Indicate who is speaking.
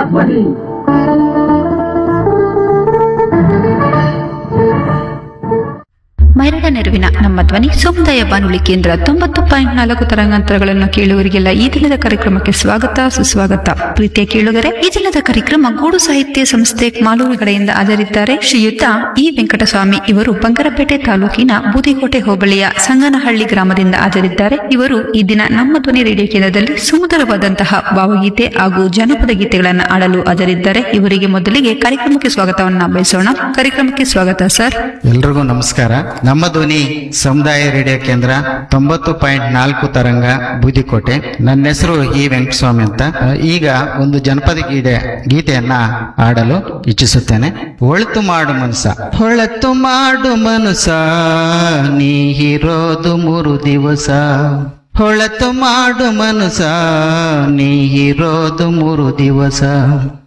Speaker 1: ಧ್ವನಿ
Speaker 2: ಮರಣ ನೆರವಿನ ನಮ್ಮ ಧ್ವನಿ ಸಮುದಾಯ ಬಾನುಲಿ ಕೇಂದ್ರ ತೊಂಬತ್ತು ಪಾಯಿಂಟ್ ನಾಲ್ಕು ತರಂಗಾಂತರಗಳನ್ನು ಕೇಳುವರಿಗೆಲ್ಲ ಈ ದಿನದ ಕಾರ್ಯಕ್ರಮಕ್ಕೆ ಸ್ವಾಗತ ಸುಸ್ವಾಗತ ಪ್ರೀತಿಯ ಕೇಳುಗರೆ ಈ ದಿನದ ಕಾರ್ಯಕ್ರಮ ಗೂಡು ಸಾಹಿತ್ಯ ಸಂಸ್ಥೆ ಮಾಲೂರು ಕಡೆಯಿಂದ ಆಧರಿದ್ದಾರೆ ಶ್ರೀಯುತ ಇ ವೆಂಕಟಸ್ವಾಮಿ ಇವರು ಬಂಗರಪೇಟೆ ತಾಲೂಕಿನ ಬೂದಿಕೋಟೆ ಹೋಬಳಿಯ ಸಂಗನಹಳ್ಳಿ ಗ್ರಾಮದಿಂದ ಹಾಜರಿದ್ದಾರೆ ಇವರು ಈ ದಿನ ನಮ್ಮ ಧ್ವನಿ ರೇಡಿಯೋ ಕೇಂದ್ರದಲ್ಲಿ ಸುಮಧುರವಾದಂತಹ ಭಾವಗೀತೆ ಹಾಗೂ ಜನಪದ ಗೀತೆಗಳನ್ನು ಆಡಲು ಹಾಜರಿದ್ದಾರೆ ಇವರಿಗೆ ಮೊದಲಿಗೆ ಕಾರ್ಯಕ್ರಮಕ್ಕೆ ಸ್ವಾಗತವನ್ನ ಬಯಸೋಣ ಕಾರ್ಯಕ್ರಮಕ್ಕೆ ಸ್ವಾಗತ ಸರ್
Speaker 3: ಎಲ್ರಿಗೂ ನಮಸ್ಕಾರ ನಮ್ಮ ಧ್ವನಿ ಸಮುದಾಯ ರೇಡಿಯೋ ಕೇಂದ್ರ ತೊಂಬತ್ತು ಪಾಯಿಂಟ್ ನಾಲ್ಕು ತರಂಗ ಬೂದಿಕೋಟೆ ನನ್ನ ಹೆಸರು ಇ ವೆಂಕಟಸ್ವಾಮಿ ಅಂತ ಈಗ ಒಂದು ಜನಪದ ಗೀತೆ ಗೀತೆಯನ್ನ ಆಡಲು ಇಚ್ಛಿಸುತ್ತೇನೆ ಒಳಿತು ಮಾಡು ಮನಸ ಹೊಳತು ಮಾಡು ಮನಸ ನೀ ಇರೋದು ಮೂರು ದಿವಸ ಹೊಳತು ಮಾಡು ಮನಸ ನೀ ಇರೋದು ಮೂರು ದಿವಸ